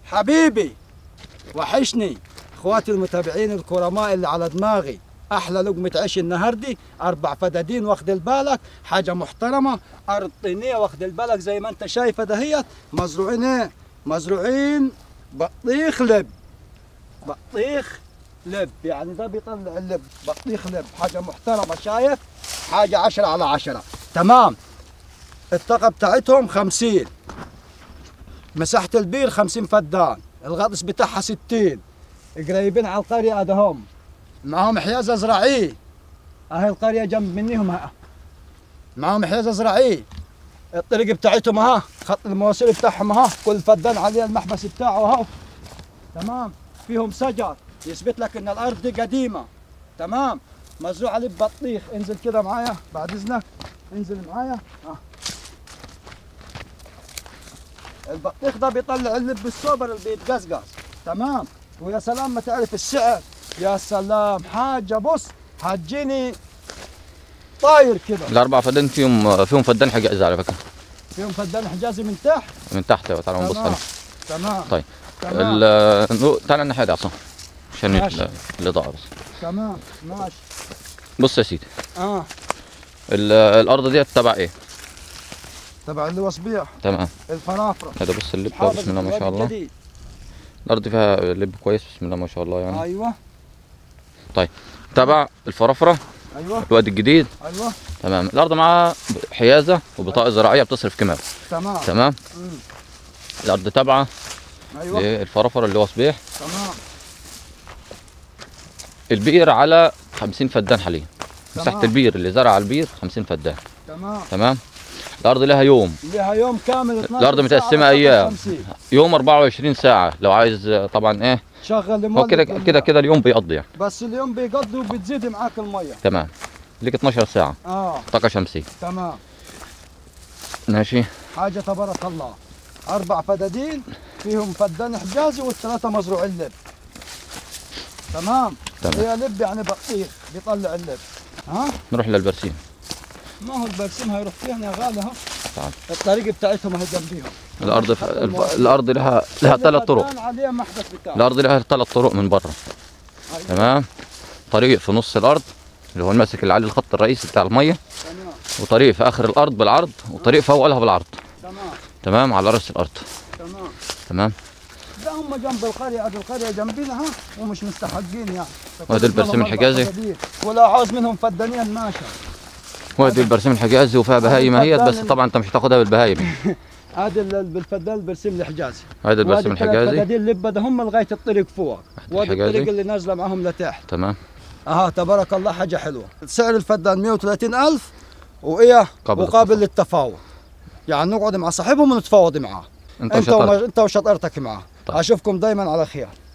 حبيبي وحشني اخواتي المتابعين الكرماء اللي على دماغي احلى لقمه عيش النهاردي اربع فدادين واخد بالك حاجه محترمه ارض طينيه واخد بالك زي ما انت شايفه دهيت مزروعين ايه مزروعين بطيخ لب بطيخ لب يعني ده بيطلع اللب بطيخ لب حاجه محترمه شايف حاجه عشرة على عشرة تمام الطاقه بتاعتهم خمسين مساحه البير خمسين فدان الغطس بتاعها ستين قريبين على القريه ادهم معاهم حيازه زراعيه اهي القريه جنب منهم ها معاهم حيازه زراعيه الطريق بتاعتهم ها خط المواسير بتاعهم ها كل فدان عليه المحبس بتاعه ها تمام فيهم شجر يثبت لك ان الارض دي قديمه تمام مزروع عليه بطيخ انزل كده معايا بعد اذنك انزل معايا ها البطيخ ده بيطلع اللب السوبر اللي بيتقزقز تمام ويا سلام ما تعرف السعر يا سلام حاجه بص هتجيني طاير كده الاربع فدان فيهم فيهم فدان حجاز على فكره فيهم فدان حجازي من تحت من تحت تعالى نبص تمام عليه تمام طيب. تمام ال- نو- تعالى الناحيه دي عصام عشان ماشي. ال- الاضاءه بس تمام ماشي بص يا سيدي اه ال- الارض ديت تبع ايه تبع اللي وصبيح تمام الفرافره هذا بص اللب حافظ بسم الله ما الواد شاء الله الجديد. الارض فيها لب كويس بسم الله ما شاء الله يعني ايوه تبع الفرافره ايوه الواد الجديد ايوه تمام الارض معاها حيازه وبطاقه زراعيه بتصرف كمام تمام تمام مم. الارض تابعه ايوه للفرافره اللي هو صبيح تمام البير على 50 فدان حاليا مساحه تمام. البير اللي زرع على البير 50 فدان تمام تمام الارض لها يوم لها يوم كامل 12 الأرض ساعة متقسمة على أيام. 50. يوم 24 ساعه لو عايز آه، طبعا ايه شغل هو لمولد كده بالله. كده كده اليوم بيقضي يعني بس اليوم بيقضي وبتزيد معاك الميه تمام ليك 12 ساعه اه طاقه شمسيه تمام ماشي حاجه تبارك الله اربع فدادين فيهم فدان حجازي والثلاثه مزروعين لب تمام تمام هي لب يعني بطيخ بيطلع اللب ها نروح للبرسيم ما هو البرسيم هيروح فين يا غالي ها تعال. الطريق بتاعتهم اهي جنبيهم الارض خط الف... المواسير. الارض لها لها كل ثلاث طرق فدان عليه محبس بتاعه الارض لها ثلاث طرق من بره أيوة. تمام طريق في نص الارض اللي هو الماسك اللي عليه الخط الرئيسي بتاع الميه تمام وطريق في اخر الارض بالعرض وطريق في اولها بالعرض تمام تمام على راس الارض تمام تمام ده هم جنب القرية هذه القرية جنبنا ها ومش مستحقين يعني وهذا البرسيم الحجازي. ولا عاوز منهم فدانين ماشي وادي البرسيم الحجازي وفيها بهايم اهيت بس طبعا انت مش هتاخدها بالبهايم هذا ال- بالفدان البرسيم الحجازي هذا البرسيم الحجازي فدادين اللبة ده هم لغاية الطريق فوق وادي الحجازي. الطريق اللي نازلة معهم لتحت تمام اها تبارك الله حاجة حلوة سعر الفدان 130 ألف وإيه قابل وقابل للتفاوض. للتفاوض يعني نقعد مع صاحبهم ونتفاوض معاه انت انت وشطارتك. وما انت وشطارتك معاه طيب. اشوفكم دايما على خير